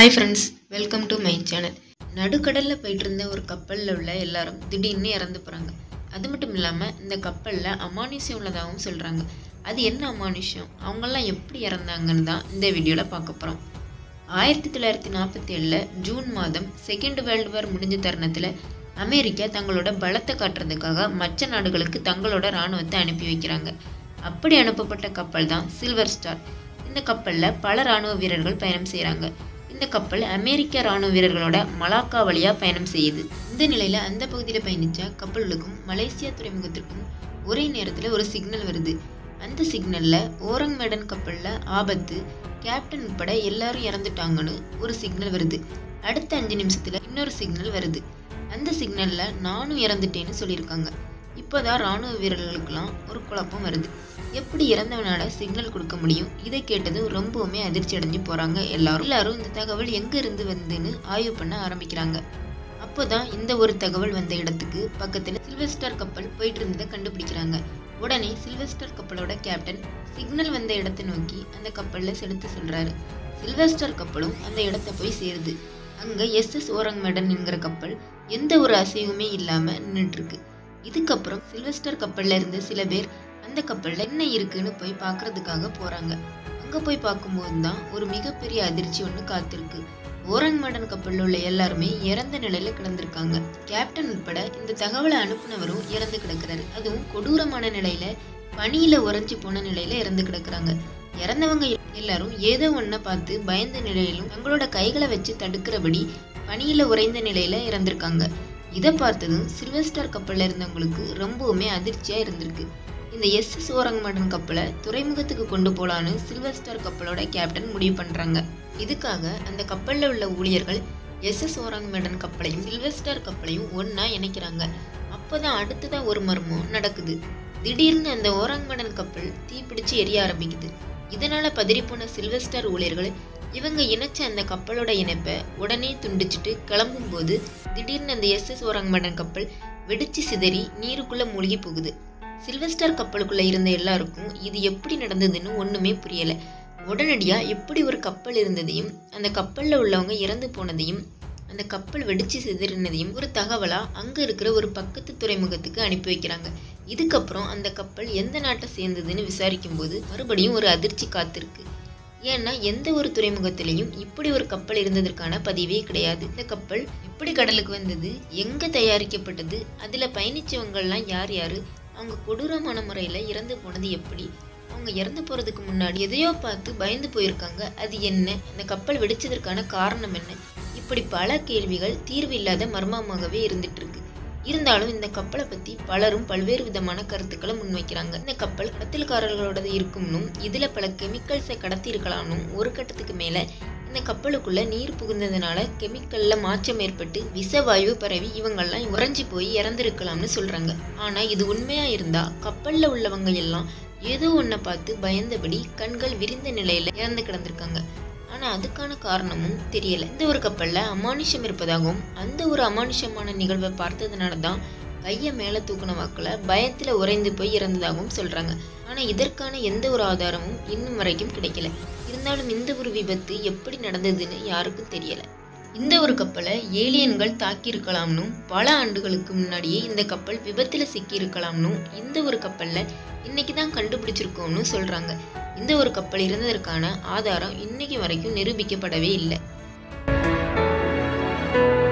hi friends welcome to my channel நடுக்கடலில் போயிட்டு இருந்த ஒரு கப்பலில் உள்ள எல்லாரும் திடீர்னு இறந்து போகிறாங்க அது மட்டும் இல்லாமல் இந்த கப்பலில் அமானுஷ்யம் உள்ளதாகவும் சொல்கிறாங்க அது என்ன அமானுஷ்யம் அவங்கெல்லாம் எப்படி இறந்தாங்கன்னு தான் இந்த வீடியோவில் பார்க்க போகிறோம் ஆயிரத்தி தொள்ளாயிரத்தி நாற்பத்தி ஏழில் ஜூன் மாதம் செகண்ட் வேர்ல்டு வார் முடிஞ்ச தருணத்தில் அமெரிக்கா தங்களோட பலத்தை காட்டுறதுக்காக மற்ற நாடுகளுக்கு தங்களோட இராணுவத்தை அனுப்பி வைக்கிறாங்க அப்படி அனுப்பப்பட்ட கப்பல் தான் சில்வர் ஸ்டார் இந்த கப்பலில் பல இராணுவ வீரர்கள் பயணம் செய்கிறாங்க இந்த கப்பல் அமெரிக்க இராணுவ வீரர்களோட மலாக்கா வழியாக பயணம் செய்யுது இந்த நிலையில் அந்த பகுதியில் பயணித்த கப்பல்களுக்கும் மலேசியா துறைமுகத்திற்கும் ஒரே நேரத்தில் ஒரு சிக்னல் வருது அந்த சிக்னலில் ஓரங் மேடன் கப்பலில் ஆபத்து கேப்டன் உட்பட எல்லாரும் இறந்துட்டாங்கன்னு ஒரு சிக்னல் வருது அடுத்த அஞ்சு நிமிஷத்தில் இன்னொரு சிக்னல் வருது அந்த சிக்னலில் நானும் இறந்துட்டேன்னு சொல்லியிருக்காங்க இப்போதான் ராணுவ வீரர்களுக்கெல்லாம் ஒரு குழப்பம் வருது எப்படி இறந்தவனால சிக்னல் கொடுக்க முடியும் இதை கேட்டதும் ரொம்பவுமே அதிர்ச்சி அடைஞ்சு போகிறாங்க எல்லாரும் எல்லாரும் இந்த தகவல் எங்கே இருந்து வந்துன்னு ஆய்வு பண்ண ஆரம்பிக்கிறாங்க அப்போதான் இந்த ஒரு தகவல் வந்த இடத்துக்கு பக்கத்தில் சில்வஸ்டார் கப்பல் போயிட்டு இருந்ததை கண்டுபிடிக்கிறாங்க உடனே சில்வஸ்டார் கப்பலோட கேப்டன் சிக்னல் வந்த இடத்தை நோக்கி அந்த கப்பலில் செலுத்த சொல்றாரு சில்வஸ்டார் கப்பலும் அந்த இடத்த போய் சேருது அங்க எஸ் எஸ் ஓரங்மேடன் என்கிற கப்பல் எந்த ஒரு அசைவுமே இல்லாம நின்றுட்டு இருக்கு இதுக்கப்புறம் சில்வஸ்டர் கப்பல்ல இருந்த சில பேர் அந்த கப்பல்ல என்ன இருக்குன்னு போய் பார்க்கறதுக்காக போறாங்க அங்க போய் பார்க்கும்போது தான் ஒரு மிகப்பெரிய அதிர்ச்சி ஒன்று காத்திருக்கு ஓரங்மேடன் கப்பல்ல உள்ள எல்லாருமே இறந்த நிலையில கிடந்திருக்காங்க கேப்டன் உட்பட இந்த தகவலை அனுப்புனவரும் இறந்து கிடக்குறாரு அதுவும் கொடூரமான நிலையில பனியில உறைஞ்சு போன நிலையில இறந்து கிடக்குறாங்க இறந்தவங்க எல்லாரும் ஏதோ ஒன்றை பார்த்து பயந்த நிலையிலும் தங்களோட கைகளை வச்சு தடுக்கிறபடி பனியில உறைந்த நிலையில இறந்திருக்காங்க இதை பார்த்ததும் சில்வஸ்டார் கப்பல்ல இருந்தவங்களுக்கு ரொம்பவுமே அதிர்ச்சியா இருந்திருக்கு இந்த எஸ் எஸ் ஓரங்கமாடன் கப்பலை துறைமுகத்துக்கு கொண்டு போலான்னு சில்வர் ஸ்டார் கப்பலோட கேப்டன் முடிவு பண்றாங்க இதுக்காக அந்த கப்பல்ல உள்ள ஊழியர்கள் எஸ் எஸ் ஓரங்கமேடன் கப்பலையும் சில்வர் ஸ்டார் கப்பலையும் ஒண்ணா இணைக்கிறாங்க அப்போதான் அடுத்ததா ஒரு மர்மம் நடக்குது திடீர்னு அந்த ஓரங்கமேடன் கப்பல் தீப்பிடிச்சு எரிய ஆரம்பிக்குது இதனால பதறிப்போன சில்வர் ஸ்டார் ஊழியர்கள் இவங்க இணைச்ச அந்த கப்பலோட இணைப்பை உடனே துண்டிச்சிட்டு கிளம்பும்போது திடீர்னு அந்த எஸ் எஸ் ஓரங்கமேடன் கப்பல் வெடிச்சு சிதறி நீருக்குள்ள மூழ்கி போகுது சில்வஸ்டார் கப்பலுக்குள்ள இருந்த எல்லாருக்கும் இது எப்படி நடந்ததுன்னு ஒண்ணுமே புரியல உடனடியா எப்படி ஒரு கப்பல் இருந்ததையும் அந்த கப்பல்ல உள்ளவங்க இறந்து போனதையும் அந்த கப்பல் வெடிச்சு சிதறினதையும் ஒரு தகவலா அங்க இருக்கிற ஒரு பக்கத்து துறைமுகத்துக்கு அனுப்பி வைக்கிறாங்க இதுக்கப்புறம் அந்த கப்பல் எந்த நாட்டை சேர்ந்ததுன்னு விசாரிக்கும் போது மறுபடியும் ஒரு அதிர்ச்சி காத்திருக்கு ஏன்னா எந்த ஒரு துறைமுகத்திலையும் இப்படி ஒரு கப்பல் இருந்ததற்கான பதிவே கிடையாது இந்த கப்பல் எப்படி கடலுக்கு வந்தது எங்க தயாரிக்கப்பட்டது அதுல பயணிச்சவங்கள்லாம் யார் யாரு அவங்க கொடூரமான முறையில் இறந்து போனது எப்படி அவங்க இறந்து போகிறதுக்கு முன்னாடி எதையோ பார்த்து பயந்து போயிருக்காங்க அது என்ன அந்த கப்பல் வெடிச்சதற்கான காரணம் என்ன இப்படி பல கேள்விகள் தீர்வு இல்லாத மர்மமாகவே இருந்துட்டு இருக்கு இருந்தாலும் இந்த கப்பலை பற்றி பலரும் பல்வேறு விதமான கருத்துக்களை முன்வைக்கிறாங்க இந்த கப்பல் கடத்தல்காரர்களோடது இருக்கும்னும் இதில் பல கெமிக்கல்ஸை கடத்தி இருக்கலாம்னும் ஒரு கட்டத்துக்கு மேலே இந்த கப்பலுக்குள்ள நீர் புகுந்ததுனால கெமிக்கல்ல மாற்றம் ஏற்பட்டு விஷவாயு பரவி இவங்கெல்லாம் உறைஞ்சி போய் இறந்திருக்கலாம்னு சொல்றாங்க ஆனா இது உண்மையா இருந்தா கப்பல்ல உள்ளவங்க எல்லாம் ஏதோ ஒன்றை பார்த்து பயந்தபடி கண்கள் விரிந்த நிலையில இறந்து கிடந்திருக்காங்க ஆனா அதுக்கான காரணமும் தெரியல இந்த ஒரு கப்பல்ல அமானுஷம் இருப்பதாகவும் அந்த ஒரு அமானுஷமான நிகழ்வை பார்த்ததுனால தான் கையை மேலே தூக்கின வாக்கில் பயத்தில் உறைந்து போய் இறந்ததாகவும் சொல்கிறாங்க ஆனால் இதற்கான எந்த ஒரு ஆதாரமும் இன்னும் வரைக்கும் கிடைக்கல இருந்தாலும் இந்த ஒரு விபத்து எப்படி நடந்ததுன்னு யாருக்கும் தெரியல இந்த ஒரு கப்பலை ஏலியன்கள் தாக்கியிருக்கலாம்னும் பல ஆண்டுகளுக்கு முன்னாடியே இந்த கப்பல் விபத்தில் சிக்கியிருக்கலாம்னும் இந்த ஒரு கப்பலில் இன்னைக்கு தான் கண்டுபிடிச்சிருக்கோம்னு சொல்கிறாங்க இந்த ஒரு கப்பல் இருந்ததற்கான ஆதாரம் இன்னைக்கு வரைக்கும் நிரூபிக்கப்படவே இல்லை